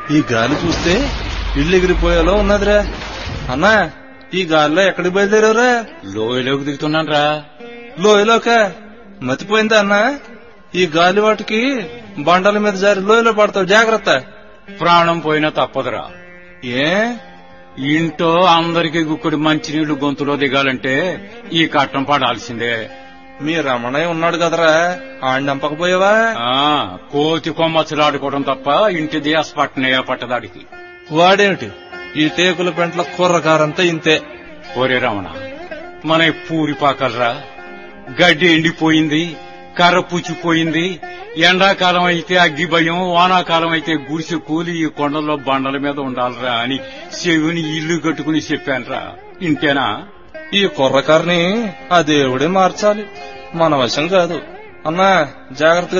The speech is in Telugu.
ఈ గాలి చూస్తే ఇల్లు ఎగిరిపోయేలా ఉన్నదిరా అన్నా ఈ గాలిలో ఎక్కడికి బయలుదేరావురా లోయలోకి దిగుతున్నాను రా లోయలోక మతిపోయిందా అన్నా ఈ గాలి వాటికి బండల మీద జారి లోయలో పడతావు జాగ్రత్త ప్రాణం పోయినా తప్పదురా ఏ ఇంట్లో అందరికి గుక్కడి మంచినీళ్లు గొంతులో దిగాలంటే ఈ కట్టం పడాల్సిందే మీ రమణయ్య ఉన్నాడు కదరా ఆడిని నంపకపోయావా ఆ కోతి కొమ్మచ్చలాడుకోవడం తప్ప ఇంటి దియాస పట్టనయ్యా పట్టదాడికి వాడేమిటి ఈ టేకుల పెంట్ల కూరగారంతా ఇంతే ఒరే రమణ మన పూరి పాకలరా గడ్డి ఎండిపోయింది కర్ర పుచ్చిపోయింది ఎండాకాలం అయితే అగ్గి భయం వానాకాలం అయితే గుడిసె కూలి ఈ కొండల్లో బండల మీద ఉండాలిరా అని చెవిని ఇల్లు కట్టుకుని చెప్పానురా ఇంతేనా ఈ కుర్రకారిని ఆ దేవుడే మార్చాలి మన వశం కాదు అన్నా జాగ్రత్తగా